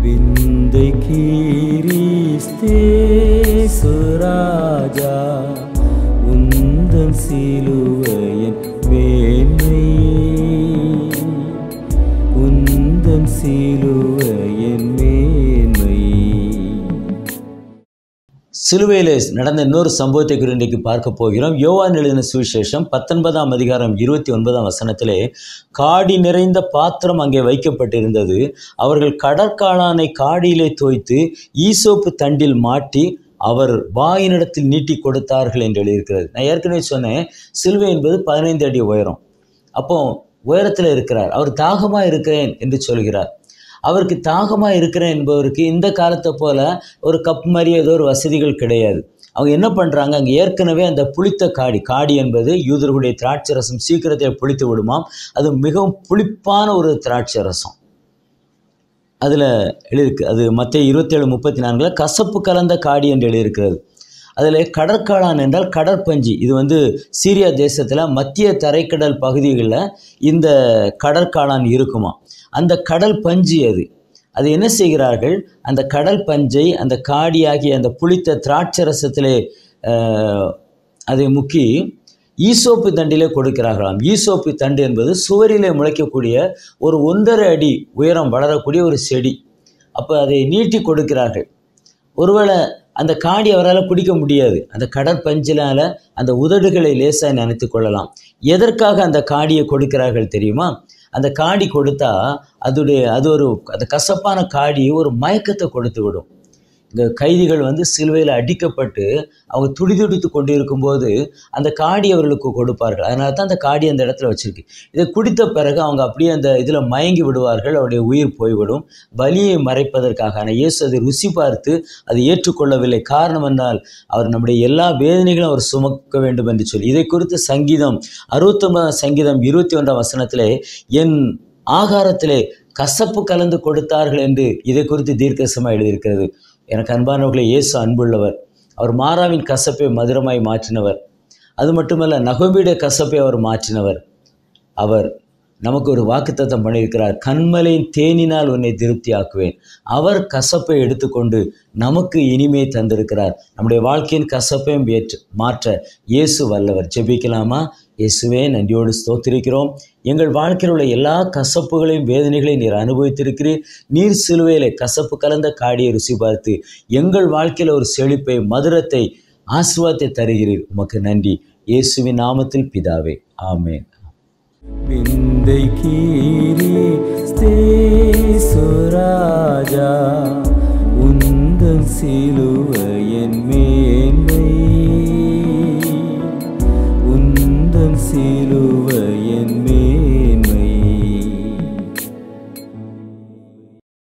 விந்தை கீரிஸ்தே சுராஜா உந்தன் சிலுவையின் மேன்மை உந்தன் சிலுவையின் மேன்மை சிலுவையில் நடந்த இன்னொரு சம்பவத்தை குறித்து இன்றைக்கு பார்க்க போகிறோம் யோவான் எழுதின சுவிசேஷம் பத்தொன்பதாம் அதிகாரம் இருபத்தி ஒன்பதாம் வசனத்திலே காடி நிறைந்த பாத்திரம் அங்கே வைக்கப்பட்டிருந்தது அவர்கள் கடற்காளானை காடியிலே தோய்த்து ஈசோப்பு தண்டில் மாட்டி அவர் வாயினிடத்தில் நீட்டி கொடுத்தார்கள் என்று எழுதியிருக்கிறது நான் ஏற்கனவே சொன்னேன் சிலுவை என்பது பதினைந்து அடி உயரம் அப்போ உயரத்தில் இருக்கிறார் அவர் தாகமாக இருக்கிறேன் என்று சொல்கிறார் அவருக்கு தாகமாக இருக்கிறேன் என்பவருக்கு இந்த காலத்தை போல ஒரு கப் மாதிரி ஏதோ ஒரு வசதிகள் கிடையாது அவங்க என்ன பண்ணுறாங்க அங்கே ஏற்கனவே அந்த புளித்த காடி காடி என்பது யூதர்களுடைய திராட்சை ரசம் சீக்கிரத்தில் புளித்து விடுமாம் அது மிகவும் புளிப்பான ஒரு திராட்சை ரசம் அதில் எழுதியிருக்கு அது மற்ற இருபத்தேழு முப்பத்தி நான்கில் கசப்பு கலந்த காடி என்று எழுதியிருக்கிறது அதில் கடற்காளான் என்றால் கடற்பஞ்சு இது வந்து சீரியா தேசத்தில் மத்திய தரைக்கடல் பகுதிகளில் இந்த கடற்காளான் இருக்குமா அந்த கடல் பஞ்சு அது அது என்ன செய்கிறார்கள் அந்த கடல் பஞ்சை அந்த காடியாகிய அந்த புளித்த திராட்சை ரசத்திலே ஆஹ், அதை முக்கி ஈசோப்பு தண்டிலே கொடுக்கிறார்களாம் ஈசோப்பு தண்டு என்பது சுவரிலே முளைக்கக்கூடிய ஒரு ஒன்றரை அடி உயரம் வளரக்கூடிய ஒரு செடி அப்போ அதை நீட்டி கொடுக்கிறார்கள் ஒருவேளை அந்த காடி அவரால் குடிக்க முடியாது அந்த கடற்பஞ்சினால் அந்த உதடுகளை லேசாக நினைத்து கொள்ளலாம் எதற்காக அந்த காடியை கொடுக்கிறார்கள் தெரியுமா அந்த காடி கொடுத்தா அதுடைய அது ஒரு அந்த கசப்பான காடி ஒரு மயக்கத்தை கொடுத்து விடும் இந்த கைதிகள் வந்து சிலுவையில் அடிக்கப்பட்டு அவங்க துடிதுடித்து கொண்டு இருக்கும்போது அந்த காடி அவர்களுக்கு கொடுப்பார்கள் அதனால தான் அந்த காடி அந்த இடத்துல வச்சிருக்கு இதை குடித்த பிறகு அவங்க அப்படியே அந்த இதில் மயங்கி விடுவார்கள் அவருடைய உயிர் போய்விடும் வலியை மறைப்பதற்காக ஆனால் இயேசு அதை ருசி பார்த்து அதை ஏற்றுக்கொள்ளவில்லை காரணம் என்றால் அவர் நம்முடைய எல்லா வேதனைகளும் அவர் சுமக்க வேண்டும் என்று சொல்லி இதை குறித்து சங்கீதம் அறுபத்தொன்பதாம் சங்கீதம் இருபத்தி ஒன்றாம் வசனத்திலே என் ஆகாரத்திலே கசப்பு கலந்து கொடுத்தார்கள் என்று இதை குறித்து தீர்க்கசமாக எழுதியிருக்கிறது எனக்கு அன்பானவர்களே இயேசு அன்புள்ளவர் அவர் மாறாவின் கசப்பை மதுரமாய் மாற்றினவர் அது மட்டுமல்ல நகோபியுடைய கசப்பை அவர் மாற்றினவர் அவர் நமக்கு ஒரு வாக்குத்தத்தம் பண்ணியிருக்கிறார் கண்மலையின் தேனினால் உன்னை திருப்தி ஆக்குவேன் அவர் கசப்பை எடுத்துக்கொண்டு நமக்கு இனிமை தந்திருக்கிறார் நம்முடைய வாழ்க்கையின் கசப்பையும் ஏற்று மாற்ற இயேசு வல்லவர் ஜெபிக்கலாமா இயேசுவே நன்றியோடு ஸ்தோத்திரிக்கிறோம் எங்கள் வாழ்க்கையில் உள்ள எல்லா கசப்புகளையும் வேதனைகளையும் நீர் அனுபவித்திருக்கிறீர் நீர் சிலுவையிலே கசப்பு கலந்த காடியை ருசி பார்த்து எங்கள் வாழ்க்கையில் ஒரு செழிப்பை மதுரத்தை ஆசீர்வாதத்தை தருகிறீர் உமக்கு நன்றி இயேசுவின் நாமத்தில் பிதாவே ஆமென் விந்தை கீரி சுராஜா உந்தன் சிலுவையின் மே